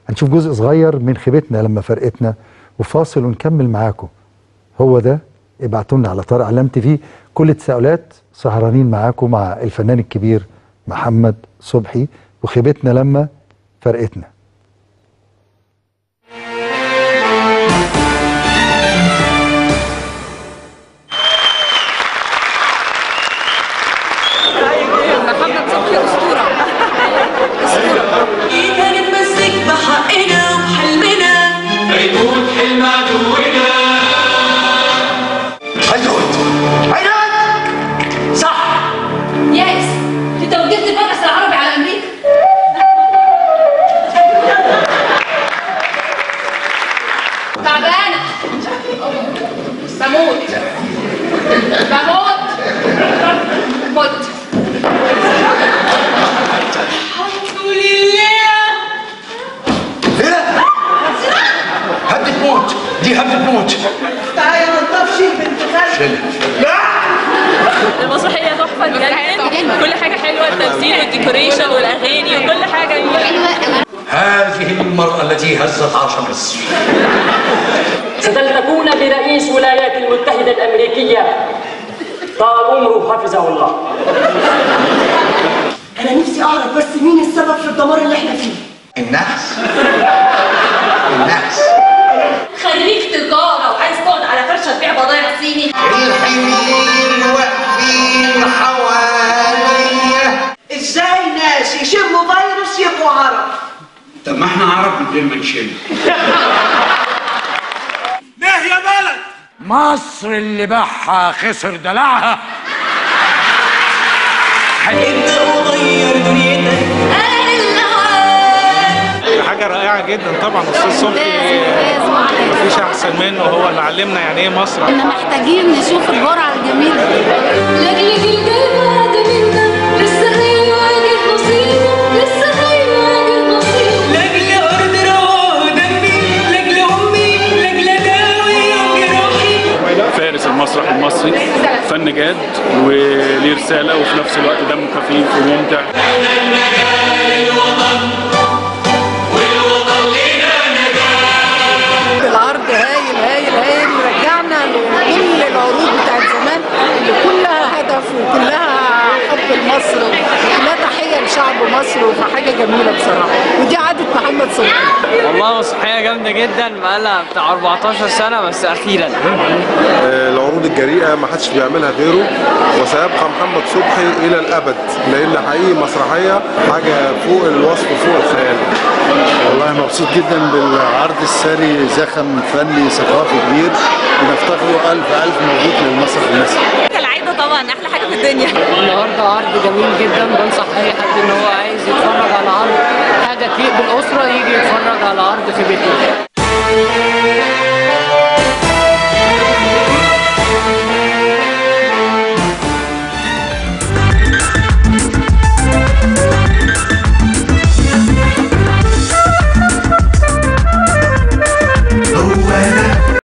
هنشوف جزء صغير من خيبتنا لما فرقتنا وفاصل ونكمل معاكم هو ده ابعتوا لنا على طارق علمت فيه كل التساؤلات سهرانين معاكم مع الفنان الكبير محمد صبحي وخيبتنا لما فرقتنا محمد صبحي اسطوره ايدنا نتمسك بحقنا وحلمنا بيموت حلم عدونا هيدود هيدود صح ياس انت وجبت المدرسه العربي على امريكا تعبانه بموت بموت مت الحمد لله ايه هدي تموت دي هدي تموت تعالى نضف شيل بنت خالتي المسرحية تحفة تجنن كل حاجة حلوة التمثيل والديكوريشن والأغاني وكل حاجة جميلة هذه المرأة التي هزت عرش مصر ستلتقون برئيس الولايات المتحدة الأمريكية طال عمره حفظه الله انا نفسي اعرف بس مين السبب في الدمار اللي احنا فيه الناس الناس خريج تجاره وعايز تقعد على فرشه تبيع بضايع صيني الحمير واقفين حواليا ازاي ناس يشموا فيروس يبقوا عرب طب ما احنا عرب من غير ما نشم مصر اللي باعها خسر دلعها ابدا وغير دنيتك حاجة رائعة جدا طبعا أستاذ صبحي مفيش أحسن منه هو اللي علمنا يعني إيه مسرح احنا محتاجين نشوف الجرعه الجميله لاجلك الجامعه جميلنا لسه هيواجه نصيبه لسه هيواجه نصيبه لاجل ارض رواه دمي لاجل امي لاجل داوي جراحي فارس المسرح المصري فن جاد وليه رسالة وفي نفس الوقت دمه خفيف وممتع العرض هايل هايل هايل رجعنا لكل العروض بتاعت زمان اللي كلها هدف وكلها حب لمصر وكلها تحية لشعب مصر وحاجة جميلة بصراحة ودي عادة محمد صبحي والله مسرحية جامدة جدا بقالها بتاع 14 سنة بس أخيرا العروض الجريئة ما حدش بيعملها غيره وسيبقى محمد صبحي إلى الأبد لأن حقيقي مسرحية حاجة فوق الوصف وفوق الخيال والله مبسوط جدا بالعرض الساري زخم فني ثقافي كبير ونفتخره ألف ألف مبروك للمسرح المصري كالعادة طبعا أحلى حاجة في الدنيا النهاردة عرض جميل جدا بنصح أي حد إن هو عايز يتفرج على عرض حاجة تليق بالأسرة يجي يتفرج على عرض في بيته